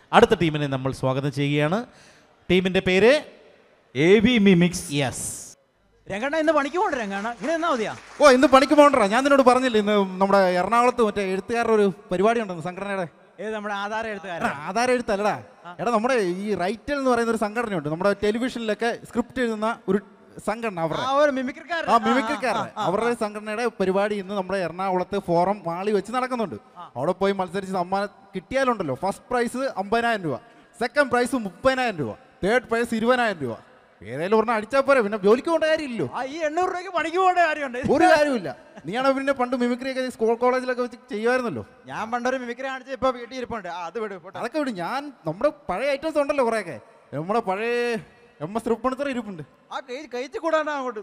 അടുത്ത ടീമിനെ നമ്മൾ സ്വാഗതം ചെയ്യുകയാണ് ടീമിന്റെ പേര് A B mimics yes Ranganna ഇന്ന് പണിക്ക് പോകണ്ട രംഗണ്ണ ഇങ്ങനെ എന്നാ മതിയാ ഓ ഇന്ന് പണിക്ക് പോകണ്ട ഞാൻ നിന്നോട് പറഞ്ഞില്ലേ ഇന്ന് നമ്മുടെ എറണാകുളത്ത് മറ്റേ എഴുത്തുകാരുടെ ഒരു പരിപാടി ഉണ്ടെന്ന് സംഘടനയുടെ ഏത് നമ്മുടെ ആധാര എടാ, എഴുത്തുകാരൻ ആധാരം എഴുത്തല്ലടാ എടാ നമ്മുടെ ഈ റൈറ്റൽ എന്ന് പറയുന്ന ഒരു സംഘടനയുണ്ട് നമ്മുടെ ടെലിവിഷനിലൊക്കെ സ്ക്രിപ്റ്റ് എഴുതുന്ന ഒരു സംഘടന അവരുടെ ആ ഒരു മിമിക്രിക്കാരൻ ആ മിമിക്രിക്കാരുടെ അവരുടെ സംഘടനയുടെ പരിപാടി ഇന്ന് നമ്മുടെ എറണാകുളത്ത് ഫോറം മാളി വെച്ച് നടക്കുന്നുണ്ട് അവിടെ പോയി മത്സരിച്ച് സമ്മാനം കിട്ടിയാലുണ്ടല്ലോ ഫസ്റ്റ് പ്രൈസ് അമ്പതിനായിരം രൂപ സെക്കൻഡ് പ്രൈസ് മുപ്പതിനായിരം രൂപ തേർഡ് പ്രൈസ് ഇരുപതിനായിരം രൂപ ഏതായാലും ഒരെണ്ണം അടിച്ചാൽ പോരെ പിന്നെ ജോലിക്ക് പോകേണ്ട കാര്യമില്ലല്ലോ ആ ഈ എണ്ണൂറ് രൂപയ്ക്ക് പണിക്ക് പോകേണ്ട കാര്യമുണ്ട് ഒരു കാര്യമില്ല നീയാണോ പിന്നെ പണ്ട് മിമിക്രി ഒക്കെ സ്കൂൾ കോളേജിലൊക്കെ വെച്ച് ചെയ്യുമായിരുന്നല്ലോ ഞാൻ പണ്ടൊരു മിമിക്രി കാണിച്ച് ഇപ്പൊ വീട്ടിൽ ഇരിപ്പുണ്ട് ആ, അത് വിട് പോട്ടെ. അതൊക്കെ വിടും ഞാൻ നമ്മുടെ പഴയ ഐറ്റംസ് ഉണ്ടല്ലോ കുറേയൊക്കെ നമ്മുടെ പഴയ എം എസ് തൃപ്പണിത്തറ ഇരിപ്പുണ്ട് ആ കൈ കഴിച്ച് കൂടാണ്ട് അങ്ങോട്ട്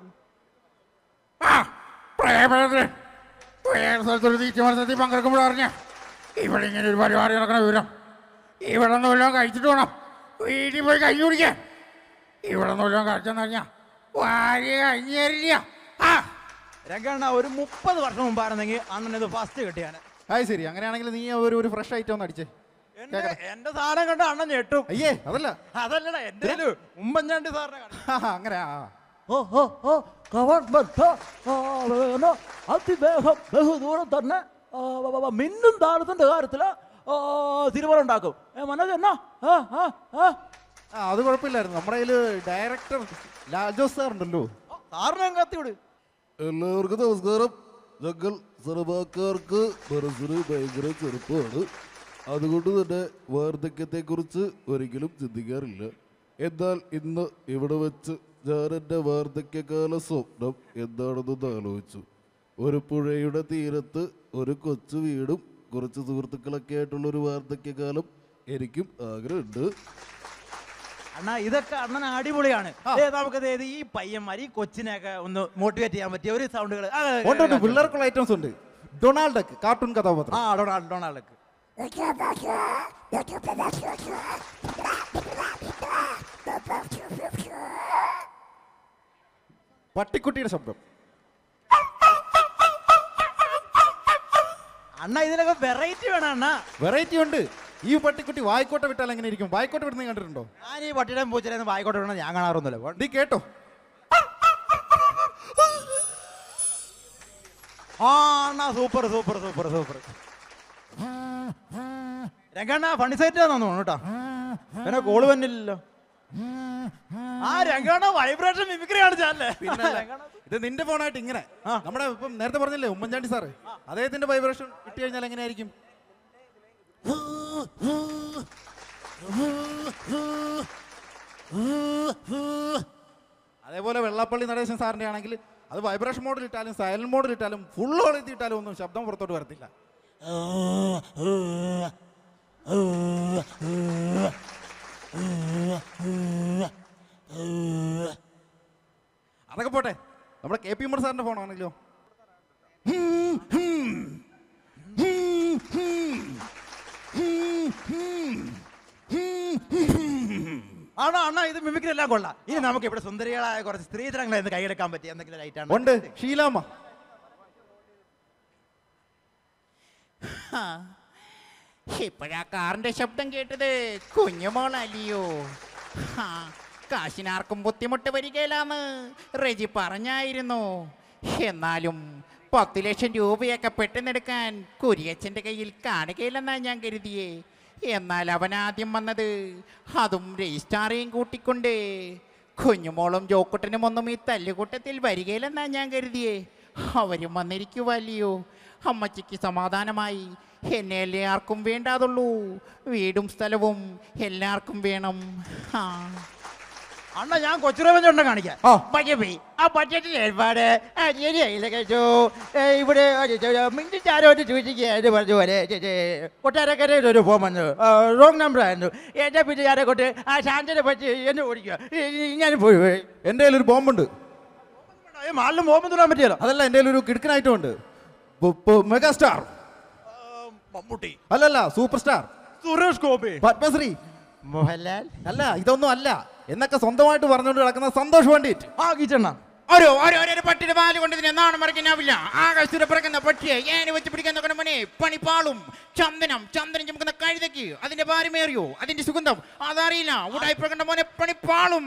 സ്ഥലത്തൊരു തീറ്റ മത്സരത്തിൽ പങ്കെടുക്കുമ്പോൾ അറിഞ്ഞ ഇവിടെ ഇങ്ങനെ ഒരു പരിപാടി നടക്കണ വിവരം ഇവിടെ നിന്ന് വല്ലതും കഴിച്ചിട്ട് വേണം വീട്ടിൽ പോയി കൈ കുടിക്കാൻ ഇവിടെ നിന്ന് വല്ലതും കഴിച്ചെന്ന് അറിഞ്ഞാൽ വാരി കഴിഞ്ഞു തരില്ല ആ രംഗണ്ണ ഒരു മുപ്പത് വർഷം മുമ്പായിരുന്നെങ്കിൽ അണ്ണൻ ഇത് ഫസ്റ്റ് കിട്ടിയാണ് അത് ശരി അങ്ങനെയാണെങ്കിൽ നീ ഒരു ഒരു ഫ്രഷ് ഐറ്റം ഒന്ന് അടിച്ചേ എന്റെ എന്റെ സാധനം കണ്ട് അണ്ണൻ ഞെട്ടും അയ്യേ അതല്ല അതല്ലടാ എന്റെ ഉമ്മൻചാണ്ടി സാറിനെ കണ്ടു ആ, അങ്ങനെ ആ ഓ ഓ ഓ ഗവൺമെന്റ് ആ, പിന്നെ അതിവേഗം ബഹുദൂരം തന്നെ ആ, വ- വ- വ- മിന്നും താരത്തിന്റെ കാര്യത്തില് ആ, തീരുമാനം ഉണ്ടാക്കും ഏ, മനോജ് എന്നാ ആ, ആ, ആ. ആ അത് കുഴപ്പമില്ലായിരുന്നു നമ്മുടെ കയ്യിൽ ഡയറക്ടർ ലാജോസ് സാർ ഉണ്ടല്ലോ സാറിനെ അങ്ങ് കത്തി വിട് എല്ലാവർക്കും നമസ്കാരം ഞങ്ങൾ സിനിമാക്കാർക്ക് മനസ്സിന് ഭയങ്കര ചെറുപ്പമാണ് അതുകൊണ്ട് തന്നെ വാർദ്ധക്യത്തെക്കുറിച്ച് ഒരിക്കലും ചിന്തിക്കാറില്ല എന്നാൽ ഇന്ന് ഇവിടെ വെച്ച് ഞാൻ എൻ്റെ വാർദ്ധക്യകാല സ്വപ്നം എന്താണെന്നൊന്ന് ആലോചിച്ചു ഒരു പുഴയുടെ തീരത്ത് ഒരു കൊച്ചു വീടും കുറച്ച് സുഹൃത്തുക്കളൊക്കെ ആയിട്ടുള്ള ഒരു വാർദ്ധക്യകാലം എനിക്കും ആഗ്രഹമുണ്ട് അണ്ണാ ഇതൊക്കെ അണ്ണൻ അടിപൊളിയാണ് ഏ, നമുക്ക് ദേ ഇത് ഈ പയ്യന്മാർ ഈ കൊച്ചിനെയൊക്കെ ഒന്ന് മോട്ടിവേറ്റ് ചെയ്യാൻ പറ്റിയ ഒരു സൗണ്ടുകൾ ഉണ്ട് ഉണ്ട് പിള്ളേർക്കുള്ള ഐറ്റംസ് ഉണ്ട് ഡൊണാൾഡ് കാർട്ടൂൺ കഥാപാത്രം ആ ഡൊണാൾഡ് ഡൊണാൾഡ് പട്ടിക്കുട്ടിയുടെ ശബ്ദം അണ്ണ ഇതിനൊക്കെ വെറൈറ്റി വേണം അണ്ണ വെറൈറ്റി ഉണ്ട് ഈ പട്ടിക്കുട്ടി വായിക്കോട്ടെ വിട്ടാൽ എങ്ങനെ ഇരിക്കും വായിക്കോട്ടെ വിടുന്ന കണ്ടിട്ടുണ്ടോ ഞാൻ ഈ പട്ടിയുടെ പൂച്ചനെ വായിക്കോട്ടെ വേണം ഞാൻ കാണാറൊന്നുമില്ല പോ. നീ കേട്ടോ ആ അണ്ണാ super super super super Ranganna funny സൈറ്റ് തോന്നുന്നു കേട്ടോ പിന്നെ കോള് വന്നില്ലല്ലോ ആ രംഗണ്ണ വൈബ്രേഷൻ മിമിക്രി കാണിച്ചല്ലേ ഇത് നിന്റെ ഫോണായിട്ട് ഇങ്ങനെ നമ്മുടെ ഇപ്പം നേരത്തെ പറഞ്ഞില്ലേ ഉമ്മൻചാണ്ടി സാറ് അദ്ദേഹത്തിന്റെ വൈബ്രേഷൻ കിട്ടി കഴിഞ്ഞാൽ എങ്ങനെയായിരിക്കും അതേപോലെ വെള്ളാപ്പള്ളി നടേശൻ സാറിന്റെ ആണെങ്കിൽ അത് വൈബ്രേഷൻ മോഡിൽ ഇട്ടാലും സൈലന്റ് മോഡിൽ ഇട്ടാലും ഫുൾ ഓളിൽ ഇട്ടാലും ഒന്നും ശബ്ദം പുറത്തോട്ട് വരത്തില്ല അതൊക്കെ പോട്ടെ നമ്മുടെ കെ പി ഉമ്മർ സാറിന്റെ ഫോണാണെങ്കിലോ ആണോ അണ്ണ ഇത് മിമിക്രി എല്ലാം കൊള്ളാം ഇനി നമുക്ക് ഇവിടെ സുന്ദരികളായ കുറച്ച് സ്ത്രീധനങ്ങളെ ഒന്ന് കൈയെടുക്കാൻ പറ്റിയ എന്തെങ്കിലും ലൈറ്റാണ് ഉണ്ട് ഷീലാമ്മ ഇപ്പോഴാ കാറിന്റെ ശബ്ദം കേട്ടത് കുഞ്ഞുമോളല്ലയോ ഹാ, കാശിനാർക്കും ബുദ്ധിമുട്ട് വരികയില്ലാന്ന് റെജി പറഞ്ഞായിരുന്നു എന്നാലും പത്ത് ലക്ഷം രൂപയൊക്കെ പെട്ടെന്നെടുക്കാൻ കുരിയച്ചൻ്റെ കയ്യിൽ കാണുകയില്ലെന്നാ ഞാൻ കരുതിയേ എന്നാൽ അവൻ ആദ്യം വന്നത് അതും രജിസ്റ്റാറേയും കൂട്ടിക്കൊണ്ട് കുഞ്ഞുമോളും ജോക്കുട്ടനും ഒന്നും ഈ തല്ലുകൂട്ടത്തിൽ വരികയില്ലെന്നാ ഞാൻ കരുതിയേ അവരും വന്നിരിക്കുവല്ലയോ അമ്മച്ചിക്ക് സമാധാനമായി എന്നെ എല്ലാവർക്കും വേണ്ടാതുള്ളൂ വീടും സ്ഥലവും എല്ലാവർക്കും വേണം ആ അണ്ണ ഞാൻ കൊച്ചുറവഞ്ചുണ്ട കാണിക്കാം ആ. പയ്യപ്പി ആ ബഡ്ജറ്റിൽ ഏർപ്പാട് ആ, ശരിയായില്ല കേട്ടോ ഏ, ഇവിടെ മിണ്ടിച്ചാരോട്ട് ചോദിക്കുകയായിട്ട് പറഞ്ഞു പോലെ കൊട്ടാരക്കരയിൽ ഒരു ഫോം വന്നു റോങ് നമ്പർ ആയിരുന്നു എൻ്റെ പിന്നെ ആരെ കൊണ്ട് ആ ശാന്തനെ പറ്റി എന്നെ ഓടിക്കുക ഞാൻ പോയി പോയി. എൻ്റെ കയ്യിലൊരു ബോംബുണ്ട് ഈ മാളിലും ബോംബ് തുടാൻ പറ്റിയല്ലോ അതല്ല എൻ്റെ കയ്യിലൊരു കിടക്കൻ ഐറ്റം ഉണ്ട് മെഗാ സ്റ്റാർ മമ്മൂട്ടി അല്ലല്ല സൂപ്പർ സ്റ്റാർ സുരേഷ് ഗോപി പത്മശ്രീ മോഹൻലാൽ അല്ല ഇതൊന്നും അല്ല എന്നൊക്കെ സ്വന്തമായിട്ട് പറഞ്ഞുകൊണ്ട് കിടക്കുന്ന സന്തോഷ് പണ്ഡിറ്റ് ആ കിച്ചണ്ണ ഒരു ഒരു ഒരു പട്ടിയുടെ പാല് കൊണ്ട് ഇതിനെ നാണം മറിക്കാനാവില്ല ആകാശത്തിൽ പിറക്കുന്ന പക്ഷിയെ ഏന് വെച്ച് പിടിക്കാൻ നോക്കണം മോനെ പണിപ്പാളും ചന്ദനം ചന്ദനം ചുമക്കുന്ന കഴുതയ്ക്ക് അതിന്റെ ഭാര്യമേറിയോ അതിന്റെ സുഗന്ധം അതറിയില്ല ഉടായി പിറക്കേണ്ട മോനെ പണിപ്പാളും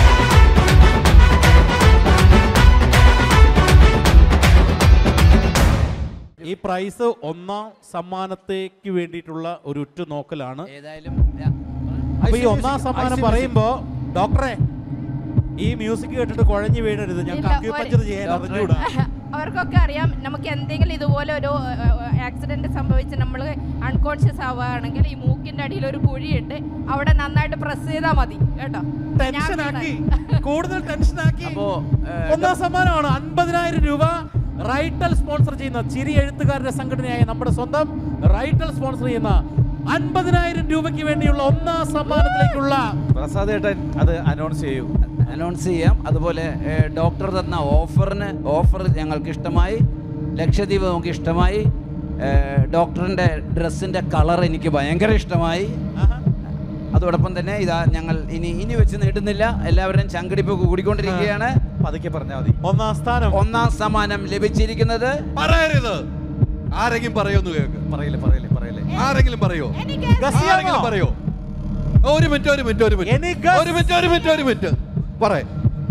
ഈ പ്രൈസ് ഒന്നാം സമ്മാനത്തേക്ക് വേണ്ടിയിട്ടുള്ള ഒരു ഉറ്റുനോക്കലാണ് ഏതായാലും അപ്പൊ ഈ ഒന്നാം സമ്മാനം പറയുമ്പോ ഡോക്ടറെ ഈ മ്യൂസിക് കേട്ടിട്ട് കുഴഞ്ഞു വീഴരുത് ഞാൻ ഇല്ല, അക്യൂപഞ്ചർ ഒരു- ചെയ്യാൻ അറിഞ്ഞൂടാ അവർക്കൊക്കെ അറിയാം നമുക്ക് എന്തെങ്കിലും ഇതുപോലെ ഒരു ആക്സിഡന്റ് സംഭവിച്ച് നമ്മൾ അൺകോൺഷ്യസ് ആവുകയാണെങ്കിൽ ഈ മൂക്കിന്റെ അടിയിൽ ഒരു കുഴിയിട്ട് അവിടെ നന്നായിട്ട് പ്രസ് ചെയ്താൽ മതി കേട്ടോ ഞാൻ ടെൻഷനാക്കി കൂടുതൽ ടെൻഷനാക്കി അപ്പോ ഒന്നാം സമ്മാനമാണ് അൻപതിനായിരം രൂപ റൈറ്റൽ സ്പോൺസർ ചെയ്യുന്ന ചിരി എഴുത്തുകാരുടെ സംഘടനയായ നമ്മുടെ സ്വന്തം റൈറ്റൽ സ്പോൺസർ ചെയ്യുന്ന അൻപതിനായിരം രൂപയ്ക്ക് വേണ്ടിയുള്ള ഒന്നാം സമ്മാനത്തിലേക്കുള്ള പ്രസാദ് ഏട്ടൻ അത് അനൗൺസ് ചെയ്യൂ അനൗൺസ് ചെയ്യാം അതുപോലെ ഏ, ഡോക്ടർ തന്ന ഓഫറിന് ഓഫർ ഞങ്ങൾക്ക് ഇഷ്ടമായി ലക്ഷദ്വീപ് നമുക്ക് ഇഷ്ടമായി ഏ, ഡോക്ടറിൻ്റെ ഡ്രസ്സിൻ്റെ കളർ എനിക്ക് ഭയങ്കര ഇഷ്ടമായി അതോടൊപ്പം തന്നെ ഇതാ ഞങ്ങൾ ഇനി ഇനി വെച്ച് നീട്ടുന്നില്ല എല്ലാവരുടെയും ചങ്കടിപ്പ് കൂടിക്കൊണ്ടിരിക്കുകയാണ് പതുക്കെ പറഞ്ഞാൽ മതി ഒന്നാം സ്ഥാനം ഒന്നാം സമ്മാനം ലഭിച്ചിരിക്കുന്നത് പറയരുത് ആരെങ്കിലും പറയോന്ന് കേക്ക് പറയില്ലേ പറയില്ലേ പറയില്ലേ ആരെങ്കിലും പറയോ ഗസ് ചെയ്യാമോ? ആരെങ്കിലും പറയോ ഒരു മിനിറ്റ് ഒരു മിനിറ്റ് ഒരു Any മിനിറ്റ് guess? ഒരു മിനിറ്റ് ഒരു മിനിറ്റ് ഒരു മിനിറ്റ് പറയേ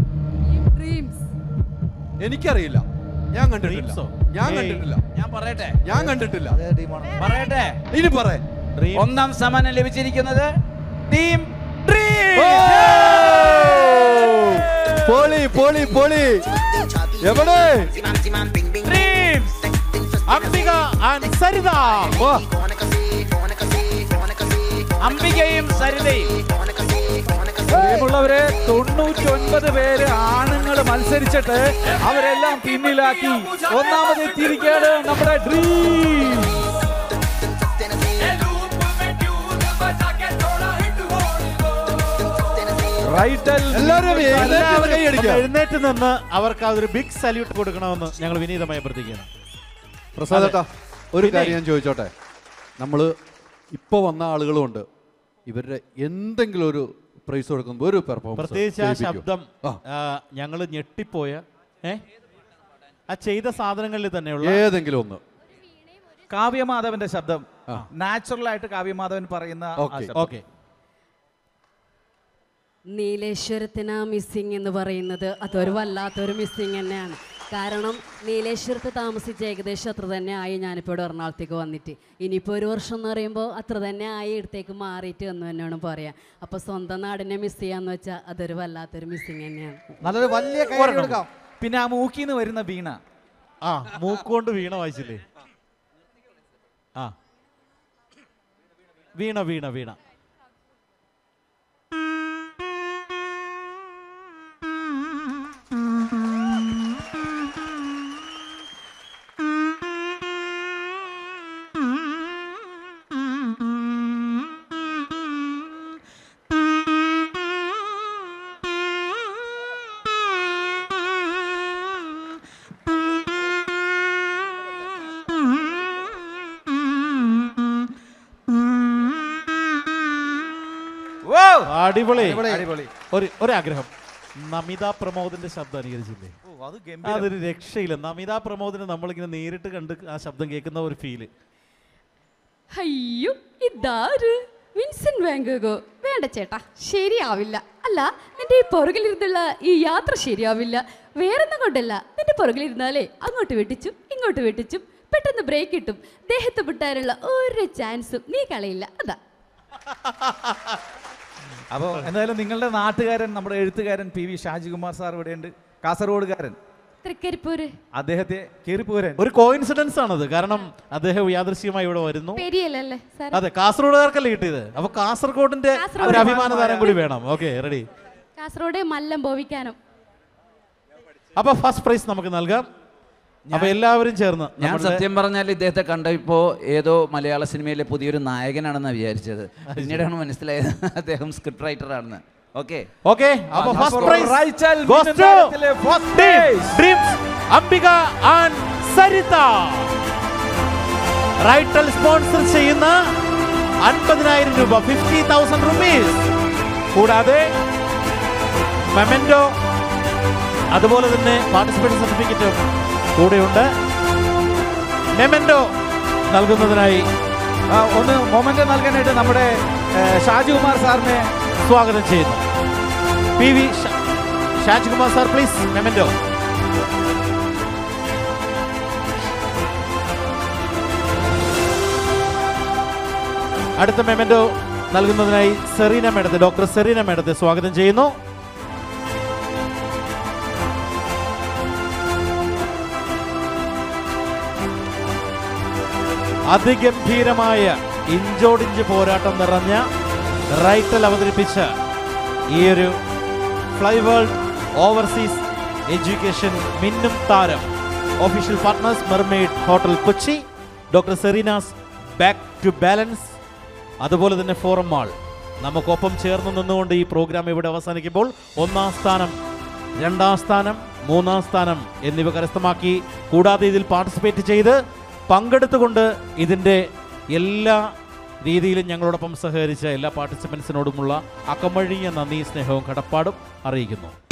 എനിക്കറിയില്ല ഞാൻ കണ്ടിട്ടില്ല Dreams ഓ? ഞാൻ ഏയ്. കണ്ടിട്ടില്ല ഞാൻ പറയട്ടെ ഞാൻ കണ്ടിട്ടില്ല പറയട്ടെ ഇനി പറ Dreams. ഒന്നാം സമ്മാനം ലഭിച്ചിരിക്കുന്നത് ടീം പോളി പോളി പോളി എവിടെ അംബിക ആൻഡ് സരിത ഓ, അംബികയും സരിതയും പ്രിയമുള്ളവരെ തൊണ്ണൂറ്റൊൻപത് പേര് ആണുങ്ങൾ മത്സരിച്ചിട്ട് അവരെല്ലാം പിന്നിലാക്കി ഒന്നാമത് എത്തിയിരിക്കുകയാണ് നമ്മുടെ ഡ്രീം റൈറ്റൽ എല്ലാവരും എഴുന്നേറ്റ് എല്ലാവരും കൈയടിക്കുക. ഒന്ന് എഴുന്നേറ്റ് നിന്ന് അവർക്ക് അതൊരു ബിഗ് സല്യൂട്ട് കൊടുക്കണമെന്ന് ഞങ്ങൾ വിനീതമായി അഭ്യർത്ഥിക്കുന്നു പ്രസാദേട്ടാ ഒരു പിന്നെ- കാര്യം ഞാൻ ചോദിച്ചോട്ടെ നമ്മൾ ഇപ്പോൾ വന്ന ആളുകളുമുണ്ട് ഇവരുടെ എന്തെങ്കിലും ഒരു പ്രൈസ് കൊടുക്കുമ്പോൾ ഒരു പെർഫോമൻസ് പ്രത്യേകിച്ച് ആ ശബ്ദം ഞങ്ങൾ ഞെട്ടിപ്പോയ ഏ ആ ചെയ്ത സാധനങ്ങളിൽ തന്നെയുള്ള ഏതെങ്കിലും ഒന്ന് കാവ്യമാധവന്റെ ശബ്ദം ആ. നാച്ചുറൽ ആയിട്ട് കാവ്യമാധവൻ പറയുന്ന ആ ഓക്കേ. ശബ്ദം. ഓക്കെ നീലേശ്വരത്തിന് മിസ്സിങ് എന്ന് പറയുന്നത് അതൊരു വല്ലാത്തൊരു മിസ്സിങ് തന്നെയാണ് കാരണം നീലേശ്വരത്ത് താമസിച്ച് ഏകദേശം അത്ര തന്നെ ആയി ഞാനിപ്പോൾ ഇവിടെ എറണാകുളത്തേക്ക് വന്നിട്ട് ഇനിയിപ്പോൾ ഒരു വർഷം എന്ന് പറയുമ്പോൾ അത്ര തന്നെ ആയി ഇടത്തേക്ക് മാറിയിട്ട് എന്ന് തന്നെയാണ് പറയാം അപ്പോൾ സ്വന്തം നാടിനെ മിസ് ചെയ്യാന്ന് വെച്ചാൽ അതൊരു വല്ലാത്തൊരു മിസ്സിങ് തന്നെയാണ് നല്ലൊരു വലിയ കൈ കൊടുക്കാം പിന്നെ ആ മൂക്കിന്ന് വരുന്ന വീണ ആ മൂക്കുകൊണ്ട് വീണ വായിച്ചില്ലേ ആ വീണ വീണ വീണ അടിപൊളി അടിപൊളി ഒരു ഒരാഗ്രഹം നമിത പ്രമോദിന്റെ ശബ്ദം അനുകരിച്ചില്ലേ ഓ, അത് ഗംഭീരം. അതൊരു രക്ഷയില്ല നമിത പ്രമോദിനെ നമ്മളിങ്ങനെ നേരിട്ട് കണ്ട് ആ ശബ്ദം കേൾക്കുന്ന ഒരു ഫീല് അയ്യോ ഇതാര് വിൻസെന്റ് വാങ്കോഗോ വേണ്ട ചേട്ടാ ശരിയാവില്ല അല്ല നിന്റെ ഈ പുറകിലിരുന്നുള്ള ഈ യാത്ര ശരിയാവില്ല വേറൊന്നും കൊണ്ടല്ല നിന്റെ പുറകിലിരുന്നാലേ അങ്ങോട്ട് വെട്ടിച്ചും ഇങ്ങോട്ട് വെട്ടിച്ചും പെട്ടെന്ന് ബ്രേക്ക് കിട്ടും ദേഹത്ത് വിട്ടാനുള്ള ഒരു ചാൻസും നീ കളയില്ല അതാ അപ്പോൾ എന്തായാലും നിങ്ങളുടെ നാട്ടുകാരൻ നമ്മുടെ എഴുത്തുകാരൻ പി വി ഷാജികുമാർ സാർ ഇവിടെയുണ്ട് കാസർഗോഡുകാരൻ തൃക്കരിപ്പൂര് അദ്ദേഹത്തെ കീറിപ്പോരൻ ഒരു കോയിൻസിഡൻസ് ആണത് കാരണം അദ്ദേഹം യാദൃശ്യമായി ഇവിടെ വരുന്നു പെരിയല്ലേ സാർ അതെ കാസർഗോഡുകാർക്കല്ലേ കിട്ടിയത് അപ്പൊ കാസർഗോഡിന്റെ കാസർഗോഡ് ഒരു അഭിമാന താരം കൂടി വേണം ഓക്കെ റെഡി കാസർഗോഡ് മല്ലം ഭോവിക്കാനും അപ്പൊ ഫസ്റ്റ് പ്രൈസ് നമുക്ക് നൽകാം അപ്പൊ എല്ലാവരും ചേർന്ന് ഞാൻ നമ്മളുടെ- സത്യം പറഞ്ഞാൽ ഇദ്ദേഹത്തെ കണ്ടപ്പോൾ ഏതോ മലയാള സിനിമയിലെ പുതിയൊരു നായകനാണെന്ന് വിചാരിച്ചത് പിന്നീടാണ് മനസ്സിലായത് അദ്ദേഹം സ്ക്രിപ്റ്റ് റൈറ്റർ ആണെന്ന് ഓക്കെ ഓക്കെ അപ്പൊ ഫസ്റ്റ് അപ്പോൾ പ്രൈസ് റൈച്ചൽ goes to മിന്നന്താരത്തിലെ first prize. Dreams Ambika and Saritha റൈറ്റൽ സ്പോൺസർ ചെയ്യുന്ന അൻപതിനായിരം രൂപ ഫിഫ്റ്റി തൗസൻഡ് റുപ്പീസ് കൂടാതെ മെമൻഡോ അതുപോലെ തന്നെ പാർട്ടിസിപ്പേഷൻ സർട്ടിഫിക്കറ്റും കൂടെയുണ്ട് മെമെൻഡോ നൽകുന്നതിനായി ആ, ഒന്ന് മൊമെന്റ് നൽകാനായിട്ട് നമ്മുടെ ഏ, ഷാജികുമാർ സാറിനെ സ്വാഗതം ചെയ്യുന്നു P V Shajkumar sir please memento അടുത്ത മെമെൻഡോ നൽകുന്നതിനായി സെറീന മേഡത്തെ ഡോക്ടർ സെറീന മേഡത്തെ സ്വാഗതം ചെയ്യുന്നു അതിഗംഭീരമായ ഇഞ്ചോടിഞ്ച് പോരാട്ടം നിറഞ്ഞ റൈറ്റൽ അവതരിപ്പിച്ച ഈ ഒരു ഫ്ലൈ വേൾഡ് ഓവർസീസ് എഡ്യൂക്കേഷൻ മിന്നും താരം official partners mermaid hotel Kochi doctor Serena's back to balance അതുപോലെ തന്നെ ഫോറം മാൾ നമുക്കൊപ്പം ചേർന്ന് നിന്നുകൊണ്ട് ഈ പ്രോഗ്രാം ഇവിടെ അവസാനിക്കുമ്പോൾ ഒന്നാം സ്ഥാനം രണ്ടാം സ്ഥാനം മൂന്നാം സ്ഥാനം എന്നിവ കരസ്ഥമാക്കി കൂടാതെ ഇതിൽ പാർട്ടിസിപ്പേറ്റ് ചെയ്ത് പങ്കെടുത്തുകൊണ്ട് ഇതിൻ്റെ എല്ലാ രീതിയിലും ഞങ്ങളോടൊപ്പം സഹകരിച്ച എല്ലാ പാർട്ടിസിപ്പൻസിനോടുമുള്ള അകമഴിഞ്ഞ നന്ദി സ്നേഹവും കടപ്പാടും അറിയിക്കുന്നു